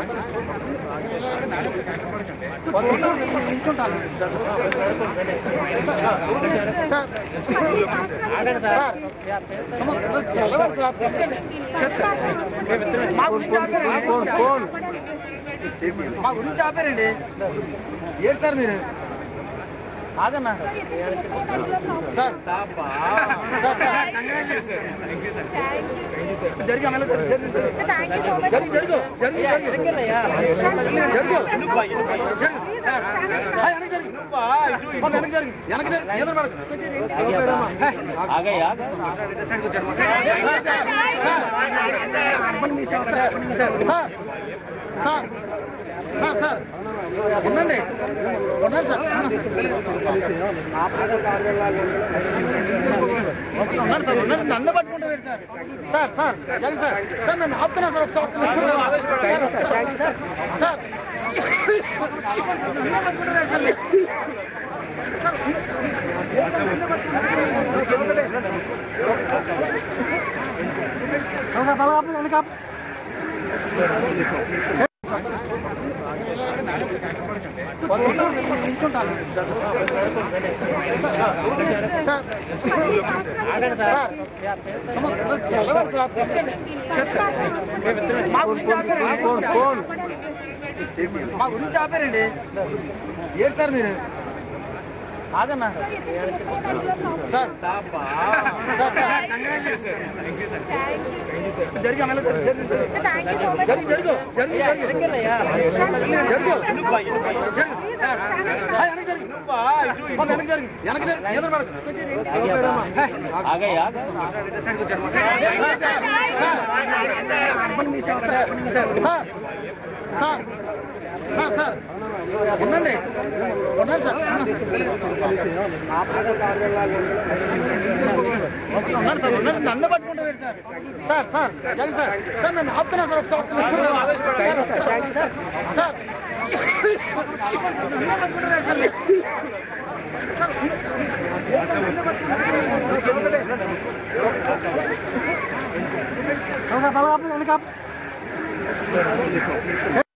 నిల్చుంటాను మా గురించి ఆపారండి మా గురించి ఆపారండి ఏంటి సార్ మీరు ఆగన్నా సార్ సార్ సార్ జరిగి అమలు జరిగి జరిగి జరుగు జరుగు జరుగు జరుగు జరుగు సార్ హాయ్, వెనక్కి జరుగు బాబు, వెనక్కి జరుగు వెనక్కి జరుగు ఎదురు పడకు sir, sir, sir, sir, sir, sir, sir, ఉండండి ఉండండి సార్ ఉన్నాడు సార్ ఉన్నాడు నన్ను పట్టుకుంటారు sir sir sir Jagan sir sir నన్ను ఆపుతున్నా సార్ ఒకసారి వస్తున్నా సార్ సార్ సార్ నన్ను పట్టుకుంటారు సార్ నిల్చుంటాను సార్ సార్ నిలబడి సార్ తెలుసండి మా గురించి ఆపారండి మా గురించి ఆపారండి ఏంటి సార్ మీరు ఆగన్నా సార్ సార్ సార్ జరిగి అమలు జరిగి జరిగి జరుగు జరుగు జరుగు జరుగు జరుగు సార్ హాయ్, వెనక్కి జరుగు బాబు, వెనక్కి జరుగు వెనక్కి జరుగు ఎదురు పడకు sir, sir, sir, sir, sir, sir, ఉండండి ఉండండి సార్ ఉన్నాడు సార్ ఉన్నాడు నన్ను పట్టుకుంటారు sir sir sir Jagan sir sir నన్ను ఆపుతున్నా సార్ ఒకసారి వస్తున్నా సార్ సార్ నన్ను పట్టుకుంటారు సార్ నిల్చుంటాను